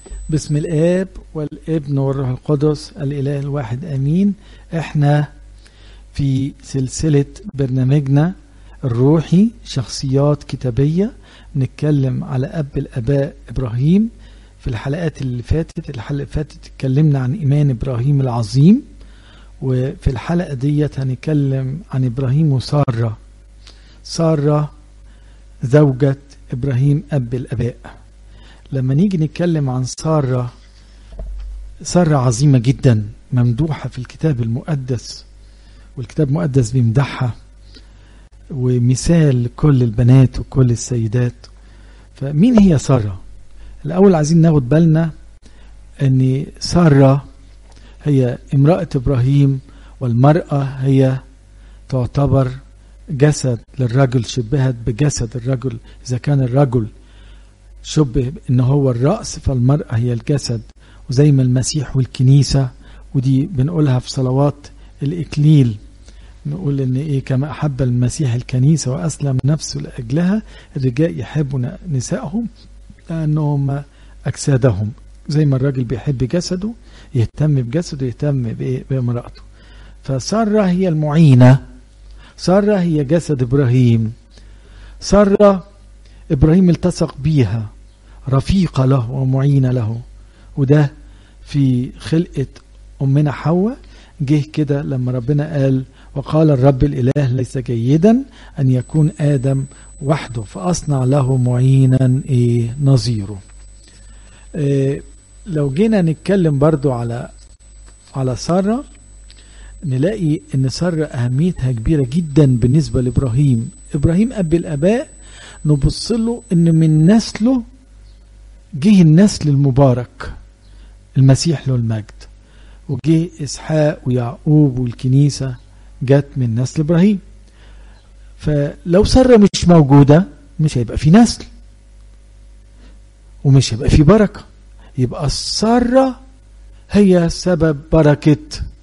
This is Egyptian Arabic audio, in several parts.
بسم الآب والابن والروح القدس الإله الواحد أمين احنا في سلسلة برنامجنا الروحي شخصيات كتابية نتكلم على أب الأباء إبراهيم في الحلقات اللي فاتت الحلقة اللي فاتت اتكلمنا عن إيمان إبراهيم العظيم وفي الحلقة ديت هنتكلم عن إبراهيم وسارة سارة زوجة إبراهيم أب الأباء لما نيجي نتكلم عن سارة سارة عظيمة جدا ممدوحة في الكتاب المقدس والكتاب المقدس بيمدحها ومثال لكل البنات وكل السيدات فمين هي سارة الأول عايزين ناخد بالنا أن سارة هي امرأة إبراهيم والمرأة هي تعتبر جسد للرجل شبهت بجسد الرجل إذا كان الرجل شبه ان هو الرأس فالمرأة هي الجسد وزي ما المسيح والكنيسة ودي بنقولها في صلوات الإكليل نقول ان ايه كما احب المسيح الكنيسة واسلم نفسه لاجلها الرجال يحبوا نسائهم لانهم اجسادهم زي ما الراجل بيحب جسده يهتم بجسده يهتم بامرأته فسارة هي المعينة سارة هي جسد ابراهيم سارة ابراهيم التصق بيها رفيقة له ومعينة له وده في خلقة أمنا حواء جه كده لما ربنا قال وقال الرب الإله ليس جيدا أن يكون آدم وحده فأصنع له معينا إيه نظيره إيه لو جينا نتكلم برضو على على سارة نلاقي ان سارة أهميتها كبيرة جدا بالنسبة لإبراهيم إبراهيم أب الآباء نبص له ان من نسله جه النسل المبارك المسيح له المجد وجه اسحاق ويعقوب والكنيسه جت من نسل ابراهيم فلو ساره مش موجوده مش هيبقى في نسل ومش هيبقى في بركه يبقى الساره هي سبب بركه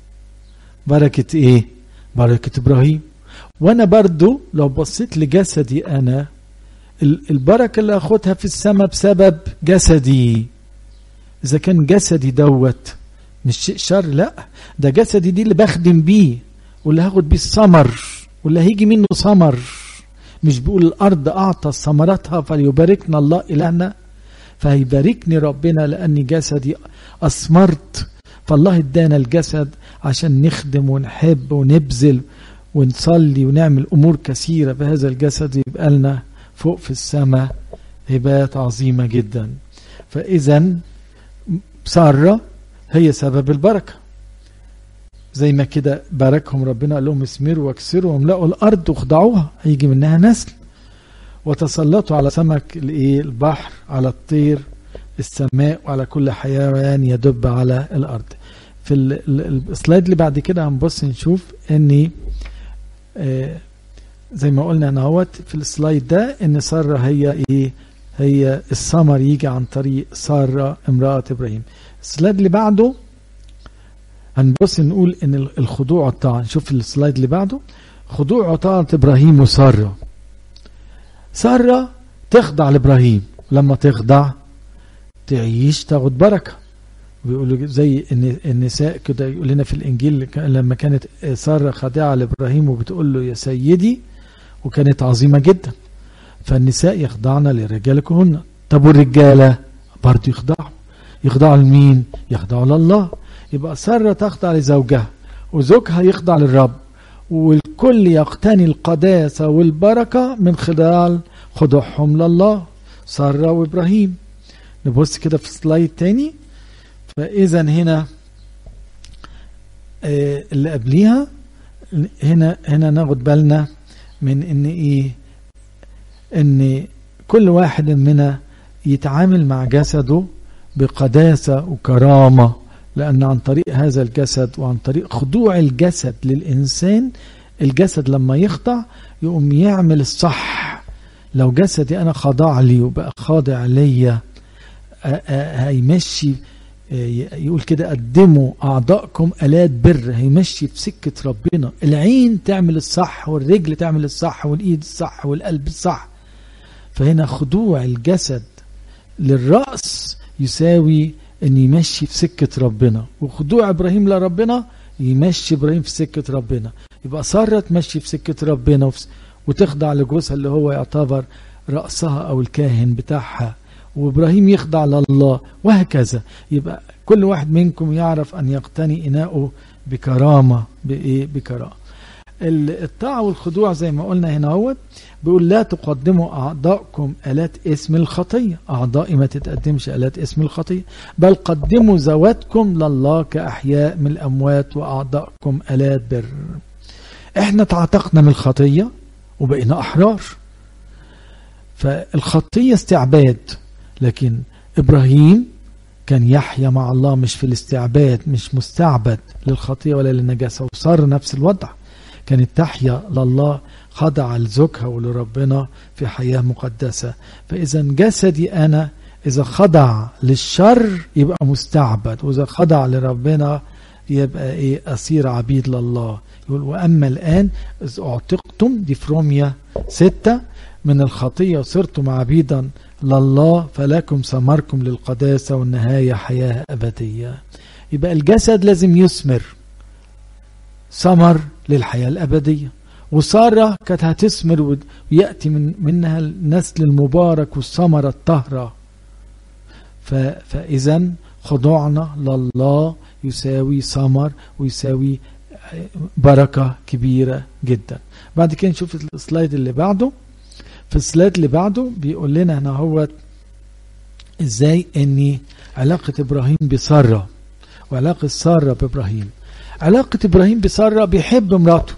بركه ايه بركه ابراهيم وانا برضو لو بصيت لجسدي انا البركة اللي أخدها في السماء بسبب جسدي إذا كان جسدي دوت مش شيء شر لا ده جسدي دي اللي بخدم بيه واللي هاخد بيه الثمر واللي هيجي منه ثمر مش بيقول الأرض أعطى ثمرتها فليباركنا الله إلهنا فهيباركني ربنا لأني جسدي أثمرت فالله ادانا الجسد عشان نخدم ونحب ونبذل ونصلي ونعمل أمور كثيرة بهذا الجسد يبقى لنا فوق في السماء هبات عظيمة جدا فإذا سارة هي سبب البركة زي ما كده باركهم ربنا قال لهم اسمروا واكسروا واملأوا الأرض واخضعوها هيجي منها نسل وتسلطوا على سمك الايه البحر على الطير السماء وعلى كل حيوان يدب على الأرض في السلايد اللي بعد كده هنبص نشوف ان آه زي ما قلنا اهوت في السلايد ده ان ساره هي ايه هي الثمر يجي عن طريق ساره امراه ابراهيم السلايد اللي بعده هنبص نقول ان الخضوع والطاعه نشوف السلايد اللي بعده خضوع وطاعه ابراهيم وساره ساره تخضع لابراهيم لما تخضع تعيش تاخد بركه بيقولوا زي ان النساء كده يقول لنا في الانجيل لما كانت ساره خاضعه لابراهيم وبتقول له يا سيدي وكانت عظيمة جدا فالنساء يخضعن لرجالكهن طب والرجالة برضو يخضعوا يخضعوا لمين يخضعوا لله يبقى سارة تخضع لزوجها وزوجها يخضع للرب والكل يقتني القداسة والبركة من خلال خضوعهم لله سارة وإبراهيم نبص كده في سلايد تاني فإذا هنا آه اللي قبليها هنا هنا ناخد بالنا من ان ايه ان كل واحد منا يتعامل مع جسده بقداسة وكرامة لأن عن طريق هذا الجسد وعن طريق خضوع الجسد للإنسان الجسد لما يخضع يقوم يعمل الصح لو جسدي أنا خضع لي وبقى خاضع ليا هيمشي يقول كده قدموا أعضائكم آلات بر هيمشي في سكة ربنا العين تعمل الصح والرجل تعمل الصح والإيد الصح والقلب الصح فهنا خضوع الجسد للرأس يساوي ان يمشي في سكة ربنا وخضوع ابراهيم لربنا يمشي ابراهيم في سكة ربنا يبقى سارة تمشي في سكة ربنا وتخضع لجوزها اللي هو يعتبر رأسها او الكاهن بتاعها وابراهيم يخضع لله وهكذا يبقى كل واحد منكم يعرف ان يقتني اناؤه بكرامة بايه بكرامة الطاعة والخضوع زي ما قلنا هنا هو بيقول لا تقدموا أعضاءكم آلات اسم الخطية أعضائي ما تتقدمش آلات اسم الخطية بل قدموا ذواتكم لله كأحياء من الأموات وأعضاءكم آلات بر احنا تعتقنا من الخطية وبقينا أحرار فالخطية استعباد لكن إبراهيم كان يحيا مع الله مش في الاستعباد مش مستعبد للخطية ولا للنجاسة وصار نفس الوضع كانت تحيا لله خضع لزوجها ولربنا في حياة مقدسة فإذا جسدي أنا إذا خضع للشر يبقى مستعبد وإذا خضع لربنا يبقى إيه أسير عبيد لله يقول وأما الآن إذ أعتقتم دي في روميا ستة من الخطية صرتم عبيدا لله فلكم ثمركم للقداسة والنهاية حياة أبدية يبقى الجسد لازم يثمر ثمر للحياة الأبدية وسارة كانت هتثمر ويأتي من منها النسل المبارك والثمرة الطهرة فإذا خضوعنا لله يساوي ثمر ويساوي بركة كبيرة جدا بعد كده نشوف السلايد اللي بعده في السلايد اللي بعده بيقول لنا هنا هو ازاي ان علاقة ابراهيم بسارة وعلاقة سارة بابراهيم علاقة ابراهيم بسارة بيحب مراته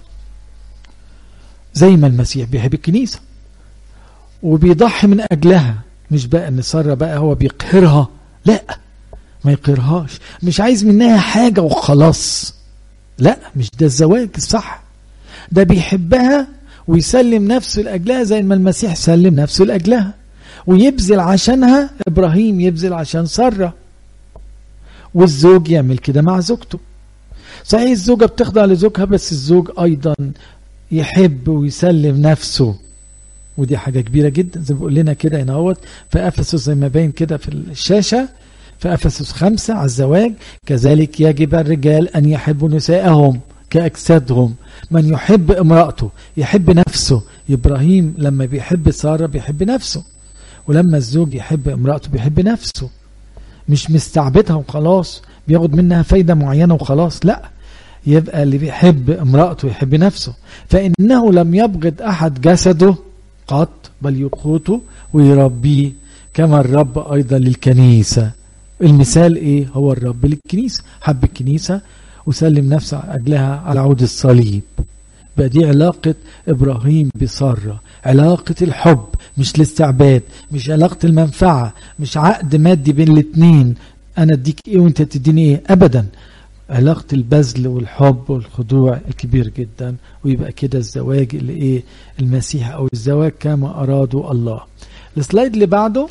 زي ما المسيح بيحب الكنيسة وبيضحي من اجلها مش بقى ان سارة بقى هو بيقهرها لا ما يقهرهاش مش عايز منها حاجة وخلاص لا مش ده الزواج الصح ده بيحبها ويسلم نفسه لأجلها زي ما المسيح سلم نفسه لأجلها ويبذل عشانها إبراهيم يبذل عشان سارة والزوج يعمل كده مع زوجته صحيح الزوجة بتخضع لزوجها بس الزوج أيضا يحب ويسلم نفسه ودي حاجة كبيرة جدا زي ما بيقول لنا كده هنا اهوت في أفسس زي ما باين كده في الشاشة في أفسس خمسة على الزواج كذلك يجب الرجال أن يحبوا نساءهم كأجسادهم من يحب امرأته يحب نفسه إبراهيم لما بيحب سارة بيحب نفسه ولما الزوج يحب امرأته بيحب نفسه مش مستعبدها وخلاص بياخد منها فايدة معينة وخلاص لا يبقى اللي بيحب امرأته يحب نفسه فإنه لم يبغض أحد جسده قط بل يقوته ويربيه كما الرب أيضا للكنيسة المثال إيه هو الرب للكنيسة حب الكنيسة وسلم نفسه أجلها على عود الصليب بقى دي علاقة إبراهيم بسارة علاقة الحب مش الاستعباد مش علاقة المنفعة مش عقد مادي بين الاتنين أنا أديك إيه وأنت تديني إيه أبدا علاقة البذل والحب والخضوع الكبير جدا ويبقى كده الزواج اللي إيه المسيح أو الزواج كما أرادوا الله السلايد اللي بعده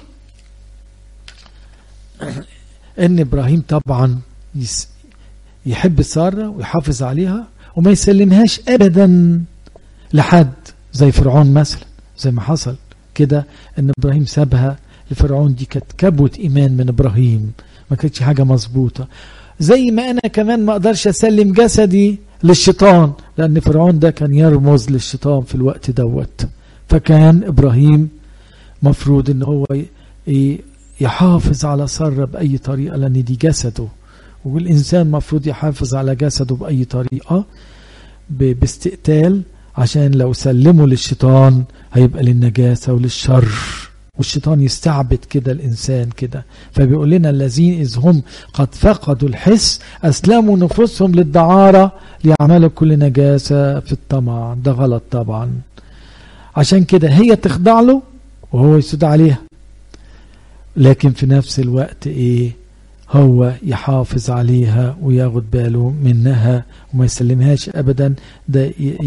ان ابراهيم طبعا يحب ساره ويحافظ عليها وما يسلمهاش ابدا لحد زي فرعون مثلا زي ما حصل كده ان ابراهيم سابها لفرعون دي كانت كبوة ايمان من ابراهيم ما كانتش حاجة مظبوطة زي ما انا كمان ما اقدرش اسلم جسدي للشيطان لان فرعون ده كان يرمز للشيطان في الوقت دوت فكان ابراهيم مفروض ان هو يحافظ على سارة بأي طريقة لأن دي جسده والإنسان مفروض يحافظ على جسده بأي طريقة باستقتال عشان لو سلمه للشيطان هيبقى للنجاسة وللشر والشيطان يستعبد كده الإنسان كده فبيقول لنا الذين إذ هم قد فقدوا الحس أسلموا نفوسهم للدعارة ليعملوا كل نجاسة في الطمع ده غلط طبعا عشان كده هي تخضع له وهو يسود عليها لكن في نفس الوقت ايه هو يحافظ عليها وياخد باله منها وما يسلمهاش ابدا ده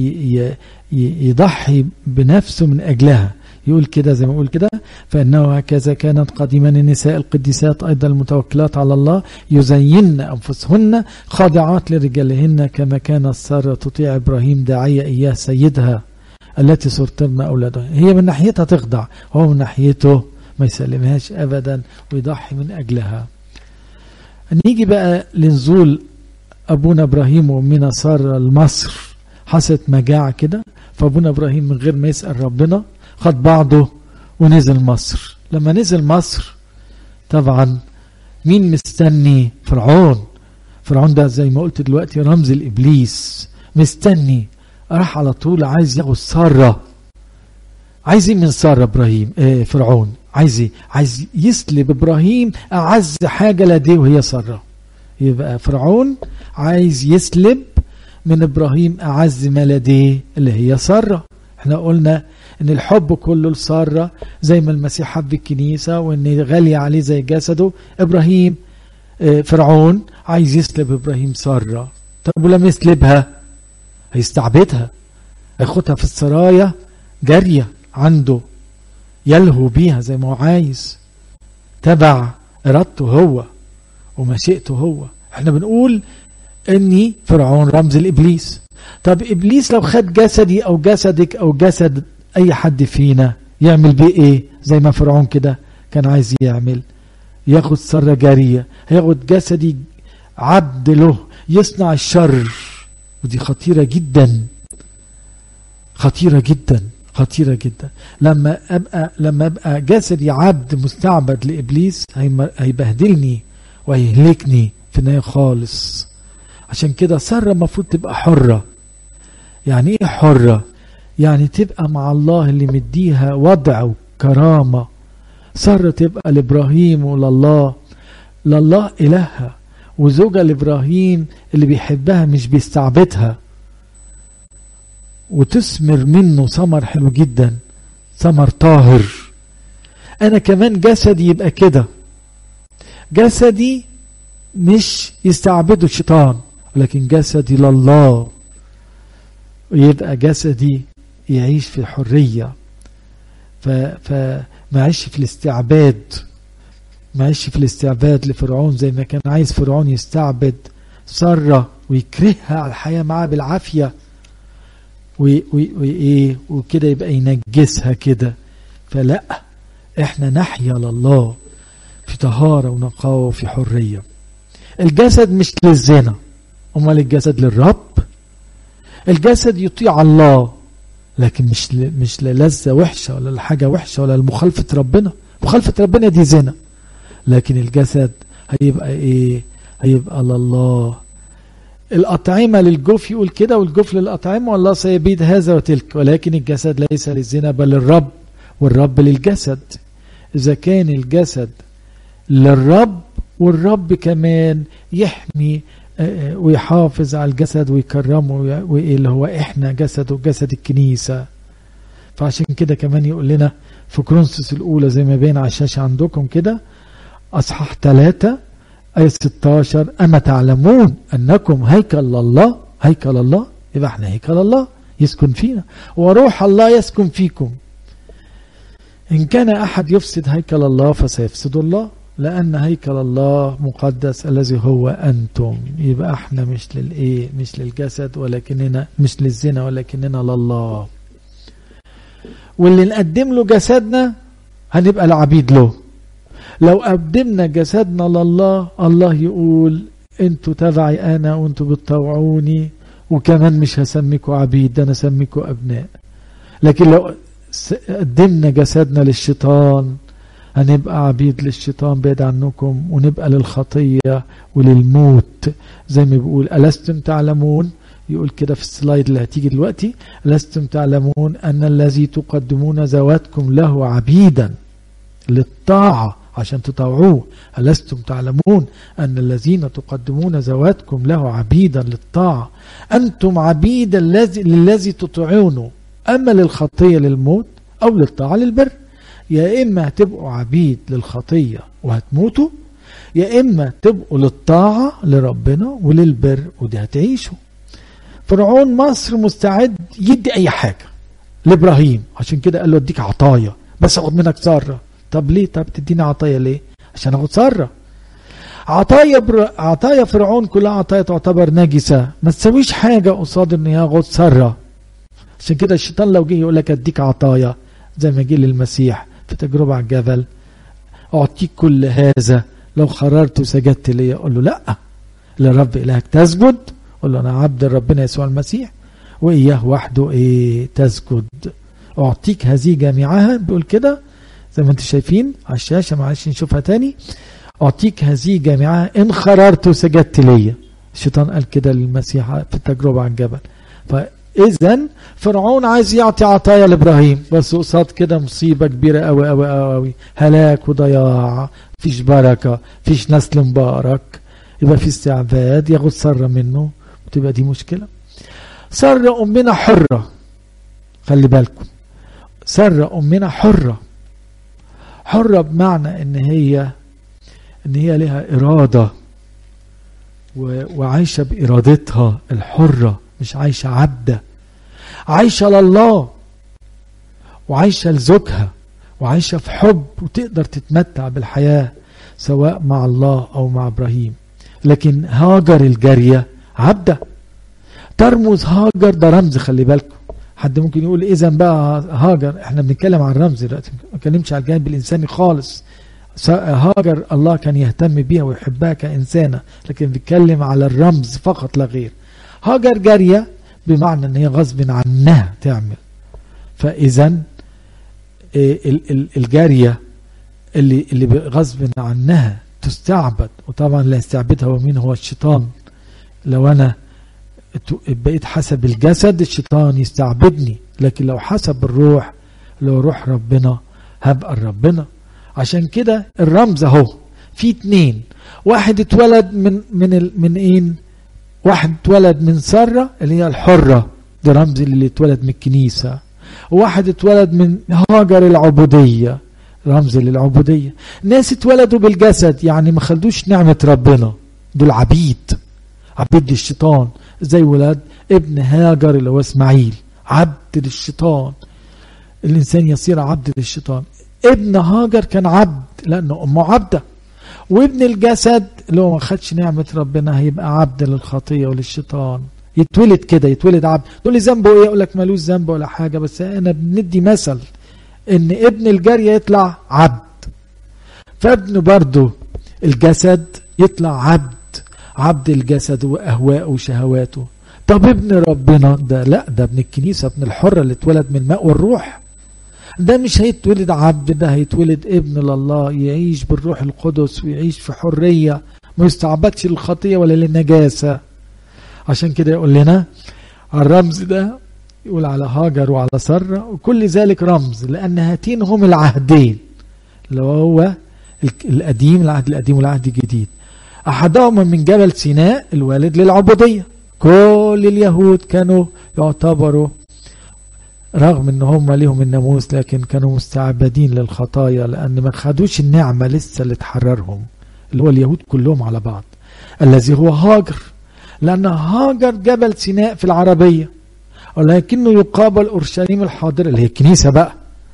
يضحي بنفسه من اجلها يقول كده زي ما يقول كده فانه هكذا كانت قديما النساء القديسات ايضا المتوكلات على الله يزين انفسهن خاضعات لرجالهن كما كانت ساره تطيع ابراهيم داعيه اياه سيدها التي صرتن اولادها هي من ناحيتها تخضع هو من ناحيته ما يسلمهاش ابدا ويضحي من اجلها نيجي بقى لنزول ابونا ابراهيم وامنا ساره لمصر حصلت مجاعه كده فابونا ابراهيم من غير ما يسال ربنا خد بعضه ونزل مصر لما نزل مصر طبعا مين مستني فرعون فرعون ده زي ما قلت دلوقتي رمز الابليس مستني راح على طول عايز ياخد ساره عايز ايه من ساره ابراهيم آه فرعون عايز ايه عايز يسلب ابراهيم اعز حاجه لديه وهي ساره يبقى فرعون عايز يسلب من ابراهيم اعز ما لديه اللي هي ساره احنا قلنا ان الحب كله لساره زي ما المسيح حب الكنيسه وان غاليه عليه زي جسده ابراهيم آه فرعون عايز يسلب ابراهيم ساره طب ولما يسلبها هيستعبدها هياخدها في السرايا جاريه عنده يلهو بيها زي ما هو عايز تبع ارادته هو ومشيئته هو احنا بنقول اني فرعون رمز الابليس طب ابليس لو خد جسدي او جسدك او جسد اي حد فينا يعمل بيه ايه زي ما فرعون كده كان عايز يعمل ياخد سره جاريه هياخد جسدي عبد له يصنع الشر ودي خطيره جدا خطيره جدا خطيره جدا لما ابقى لما ابقى جسدي عبد مستعبد لابليس هيبهدلني وهيهلكني في النهايه خالص عشان كده ساره المفروض تبقى حره يعني ايه حره يعني تبقى مع الله اللي مديها وضع وكرامه ساره تبقى لابراهيم ولله لله الهها وزوجها لابراهيم اللي بيحبها مش بيستعبدها وتثمر منه ثمر حلو جدا ثمر طاهر انا كمان جسدي يبقى كده جسدي مش يستعبده الشيطان لكن جسدي لله ويبقى جسدي يعيش في الحرية فما يعيش في الاستعباد ما يعيش في الاستعباد لفرعون زي ما كان عايز فرعون يستعبد سارة ويكرهها على الحياة معاه بالعافية وايه وكده يبقى ينجسها كده فلا احنا نحيا لله في طهارة ونقاوة وفي حرية الجسد مش للزنا امال الجسد للرب الجسد يطيع الله لكن مش ل... مش للذة وحشة ولا لحاجة وحشة ولا لمخالفة ربنا مخالفة ربنا دي زنا لكن الجسد هيبقى ايه هيبقى لله الأطعمة للجوف يقول كده والجوف للأطعمة والله سيبيد هذا وتلك ولكن الجسد ليس للزنا بل للرب والرب للجسد إذا كان الجسد للرب والرب كمان يحمي ويحافظ على الجسد ويكرمه اللي هو احنا جسده جسد الكنيسة فعشان كده كمان يقول لنا في كرونسوس الأولى زي ما بين على الشاشة عندكم كده أصحاح ثلاثة آية 16 أما تعلمون أنكم هيكل الله هيكل الله يبقى احنا هيكل الله يسكن فينا وروح الله يسكن فيكم إن كان أحد يفسد هيكل الله فسيفسد الله لأن هيكل الله مقدس الذي هو أنتم يبقى احنا مش للإيه مش للجسد ولكننا مش للزنا ولكننا لله واللي نقدم له جسدنا هنبقى العبيد له لو قدمنا جسدنا لله الله يقول انتوا تبعي انا وانتوا بتطوعوني وكمان مش هسميكوا عبيد ده انا اسميكوا ابناء لكن لو قدمنا جسدنا للشيطان هنبقى عبيد للشيطان بعيد عنكم ونبقى للخطية وللموت زي ما بيقول ألستم تعلمون يقول كده في السلايد اللي هتيجي دلوقتي ألستم تعلمون أن الذي تقدمون ذواتكم له عبيدا للطاعة عشان تطوعوه ألستم تعلمون أن الذين تقدمون ذواتكم له عبيدا للطاعة أنتم عبيدا للذي تطيعونه أما للخطية للموت أو للطاعة للبر يا إما هتبقوا عبيد للخطية وهتموتوا يا إما تبقوا للطاعة لربنا وللبر ودي هتعيشوا فرعون مصر مستعد يدي أي حاجة لإبراهيم عشان كده قال له اديك عطايا بس اخد منك سارة طب ليه طب تديني عطايا ليه عشان اخد سارة عطايا بر... عطايا فرعون كلها عطايا تعتبر نجسة ما تسويش حاجة قصاد ان ياخد سارة عشان كده الشيطان لو جه يقول لك اديك عطايا زي ما جه للمسيح في تجربة على الجبل أعطيك كل هذا لو خررت وسجدت لي أقول له لا لرب إلهك تسجد قول له أنا عبد ربنا يسوع المسيح وإياه وحده إيه تسجد أعطيك هذه جميعها بيقول كده زي ما انتم شايفين على الشاشة معلش نشوفها تاني أعطيك هذه جميعها إن خررت وسجدت لي الشيطان قال كده للمسيح في التجربة على الجبل فإذا فرعون عايز يعطي عطايا لإبراهيم بس قصاد كده مصيبة كبيرة أوي أوي أوي هلاك وضياع فيش بركة فيش نسل مبارك يبقى في استعباد ياخد سرة منه وتبقى دي مشكلة سرة أمنا حرة خلي بالكم سرة أمنا حرة حرة بمعنى إن هي إن هي لها إرادة وعايشة بإرادتها الحرة مش عايشة عبدة عايشة لله وعايشة لزوجها وعايشة في حب وتقدر تتمتع بالحياة سواء مع الله أو مع إبراهيم لكن هاجر الجارية عبدة ترمز هاجر ده رمز خلي بالكم حد ممكن يقول اذا بقى هاجر احنا بنتكلم عن الرمز دلوقتي ما بنتكلمش على الجانب الانساني خالص هاجر الله كان يهتم بيها ويحبها كإنسانة لكن بيتكلم على الرمز فقط لا غير هاجر جارية بمعنى ان هي غصب عنها تعمل فاذا الجارية اللي اللي غصب عنها تستعبد وطبعا لا يستعبدها ومين هو الشيطان لو انا بقيت حسب الجسد الشيطان يستعبدني لكن لو حسب الروح لو روح ربنا هبقى ربنا عشان كده الرمز اهو في اتنين واحد اتولد من من ال من ايه واحد اتولد من سرة اللي هي الحرة ده رمز اللي اتولد من الكنيسة وواحد اتولد من هاجر العبودية رمز للعبودية ناس اتولدوا بالجسد يعني ما خدوش نعمة ربنا دول عبيد عبيد للشيطان زي ولاد ابن هاجر اللي هو اسماعيل عبد للشيطان الانسان يصير عبد للشيطان ابن هاجر كان عبد لانه امه عبده وابن الجسد اللي هو ما خدش نعمه ربنا هيبقى عبد للخطيه وللشيطان يتولد كده يتولد عبد تقول لي ذنبه ايه اقول لك ملوش ذنب ولا حاجه بس انا بندي مثل ان ابن الجاريه يطلع عبد فابن برضه الجسد يطلع عبد عبد الجسد واهواءه وشهواته طب ابن ربنا ده لا ده ابن الكنيسه ابن الحره اللي اتولد من الماء والروح ده مش هيتولد عبد ده هيتولد ابن لله يعيش بالروح القدس ويعيش في حريه ما يستعبدش للخطيه ولا للنجاسه عشان كده يقول لنا الرمز ده يقول على هاجر وعلى سرة وكل ذلك رمز لأن هاتين هم العهدين اللي هو القديم العهد القديم والعهد الجديد أحدهما من جبل سيناء الوالد للعبودية كل اليهود كانوا يعتبروا رغم ان هم ليهم الناموس لكن كانوا مستعبدين للخطايا لان ما خدوش النعمة لسه اللي تحررهم اللي هو اليهود كلهم على بعض الذي هو هاجر لان هاجر جبل سيناء في العربية ولكنه يقابل اورشليم الحاضرة اللي هي الكنيسة بقى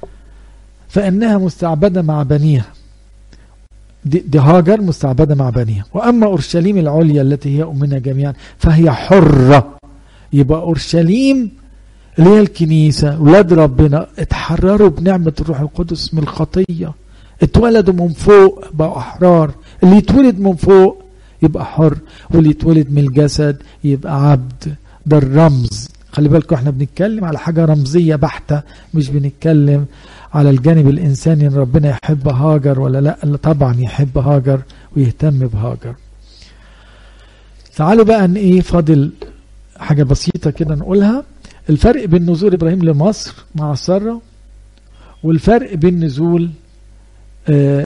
فانها مستعبدة مع بنيها دي, دي هاجر مستعبدة مع بنيها وأما أورشليم العليا التي هي أمنا جميعا فهي حرة يبقى أورشليم اللي هي الكنيسة ولاد ربنا اتحرروا بنعمة الروح القدس من الخطية اتولدوا من فوق بقوا أحرار اللي يتولد من فوق يبقى حر واللي يتولد من الجسد يبقى عبد ده الرمز خلي بالكم احنا بنتكلم على حاجة رمزية بحتة مش بنتكلم على الجانب الإنساني إن ربنا يحب هاجر ولا لا طبعا يحب هاجر ويهتم بهاجر تعالوا بقى ان ايه فاضل حاجة بسيطة كده نقولها الفرق بين نزول إبراهيم لمصر مع سارة والفرق بين نزول آه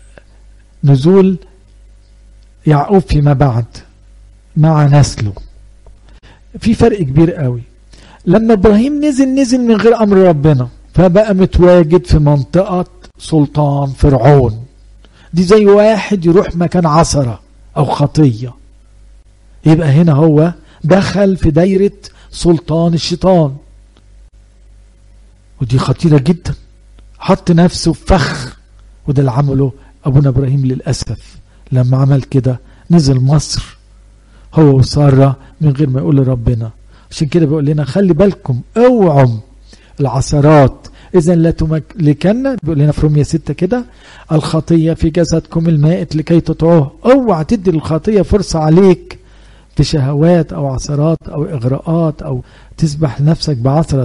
نزول يعقوب فيما بعد مع نسله في فرق كبير قوي لما ابراهيم نزل نزل من غير امر ربنا فبقى متواجد في منطقة سلطان فرعون دي زي واحد يروح مكان عصرة او خطية يبقى هنا هو دخل في دايرة سلطان الشيطان ودي خطيرة جدا حط نفسه في فخ وده اللي عمله ابونا ابراهيم للأسف لما عمل كده نزل مصر هو وسارة من غير ما يقول لربنا عشان كده بيقول لنا خلي بالكم اوعوا العثرات إذا لا تملكن بيقول لنا في رومية ستة كده الخطية في جسدكم المائت لكي تطعوه اوعى تدي الخطية فرصة عليك في شهوات أو عثرات أو إغراءات أو تسبح نفسك بعثرة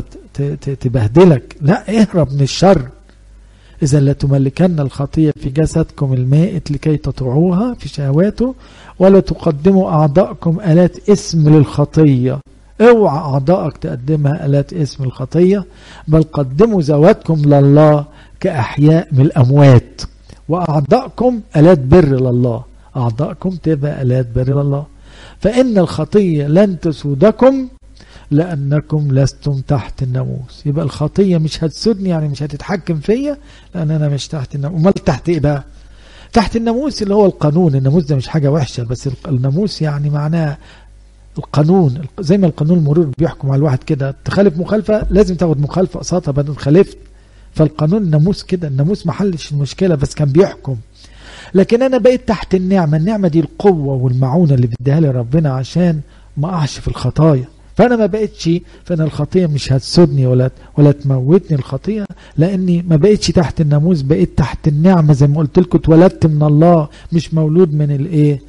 تبهدلك لا اهرب من الشر إذا لا تملكن الخطية في جسدكم المائت لكي تطوعوها في شهواته ولا تقدموا أعضاءكم آلات اسم للخطية اوعى أعضاءك تقدمها آلات اسم الخطية بل قدموا ذواتكم لله كأحياء من الأموات وأعضاءكم آلات بر لله أعضاءكم تبقى آلات بر لله فإن الخطية لن تسودكم لأنكم لستم تحت الناموس يبقى الخطية مش هتسودني يعني مش هتتحكم فيا لأن أنا مش تحت الناموس أمال تحت إيه بقى تحت الناموس اللي هو القانون الناموس ده مش حاجة وحشة بس الناموس يعني معناه القانون زي ما القانون المرور بيحكم على الواحد كده تخالف مخالفة لازم تاخد مخالفة قصادها بدل خالفت فالقانون الناموس كده الناموس ما حلش المشكلة بس كان بيحكم لكن انا بقيت تحت النعمة النعمة دي القوة والمعونة اللي بيديها لي ربنا عشان ما اقعش في الخطايا فانا ما بقتش فانا الخطيه مش هتسودني ولا ولا تموتني الخطيه لاني ما بقتش تحت الناموس بقيت تحت النعمه زي ما قلت لكم اتولدت من الله مش مولود من الايه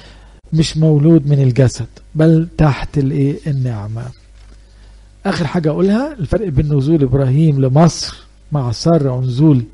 مش مولود من الجسد بل تحت الايه النعمه اخر حاجه اقولها الفرق بين نزول ابراهيم لمصر مع ساره ونزول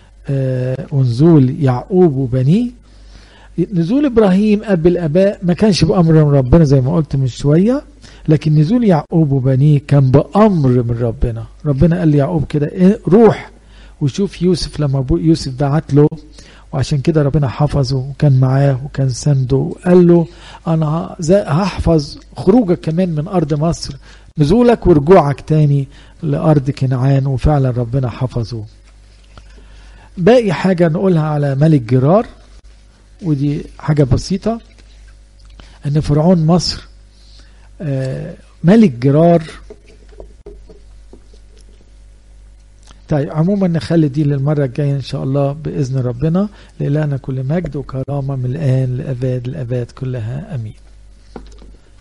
آه ونزول يعقوب وبنيه نزول ابراهيم اب الاباء ما كانش بامر من ربنا زي ما قلت من شويه لكن نزول يعقوب وبنيه كان بامر من ربنا ربنا قال ليعقوب كده إيه روح وشوف يوسف لما ابو يوسف بعت له وعشان كده ربنا حفظه وكان معاه وكان سنده وقال له انا هحفظ خروجك كمان من ارض مصر نزولك ورجوعك تاني لارض كنعان وفعلا ربنا حفظه باقي حاجة نقولها على ملك جرار ودي حاجة بسيطة ان فرعون مصر ملك جرار طيب عموما نخلي دي للمرة الجاية إن شاء الله بإذن ربنا لإلهنا كل مجد وكرامة من الآن لأباد الأباد كلها أمين